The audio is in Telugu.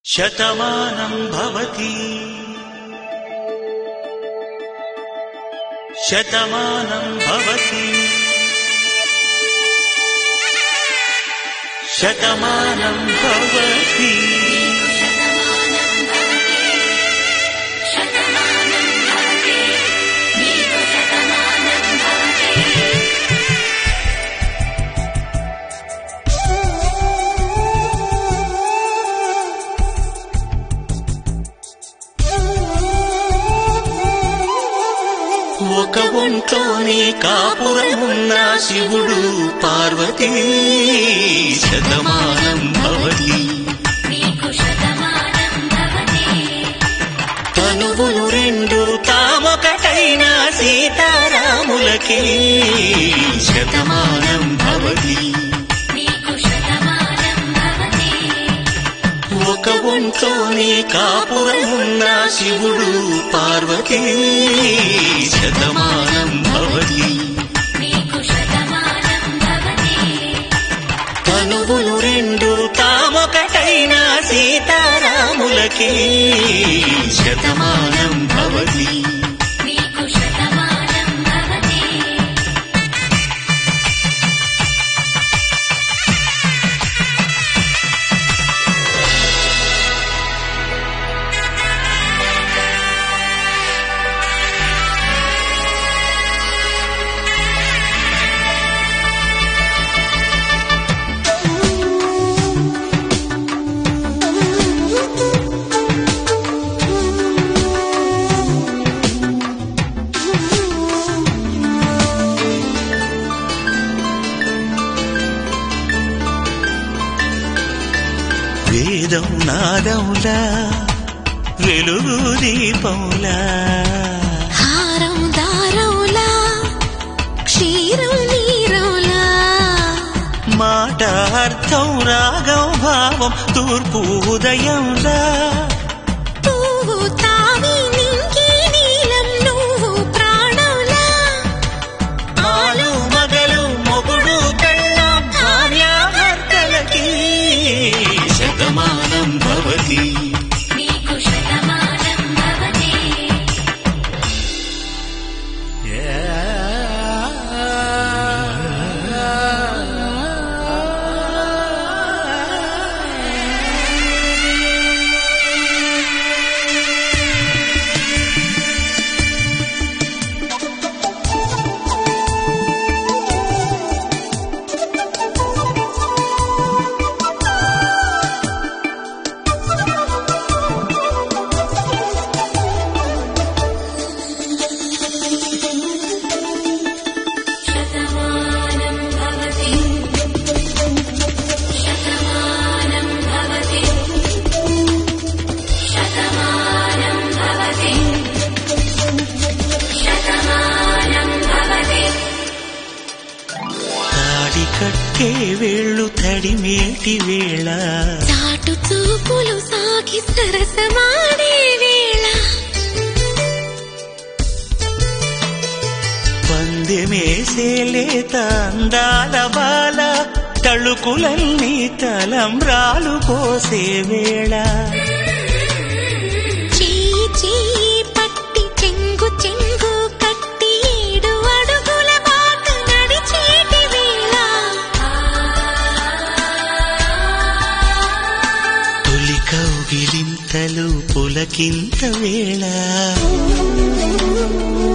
శతమానం భవతి శతమానం భవతి శతమానం భవతి ఒక ఒంట్లోనే కాపురమున్న శివుడు పార్వతీ శతమానం భవతి తనువులు రెండు తామొకటైన సీతారాములకి శతమానం భవతి ఒక ఒంట్లోనే కాపురమున్న శివుడు పార్వతీ శతమానం భవతి తనువులు రెండు తామొకటైన సీతారాములకి శతమానం భవతి వేదం నాదములా వెలుగు దీపములా హారం దారంలా క్షీరం నీరంలా మాట అర్థం రాగం భావం తూర్పు ఉదయంలా పువ్వు తావి నింగి నీలం నువ్వు ప్రాణంలా ఆలు మగలు మొగుడు కళ్ళం భార్యాభర్తలకి శతమానం భవతి తాడి కట్టే వేళ్ళు తడిమేటి వేళ చాటు చూపులు సాగి సరసమాడే వేళ పందెమేసే లేత అందాల బాల తళుకులన్నీ తలంబ్రాలు పోసే వేళ చెయ్యి చెయ్యి పట్టి చెంగు చెంగు కట్టి ఏడు అడుగుల బాట నడిచేటి వేళ తొలి కౌగిలింతలు పులకింత వేళ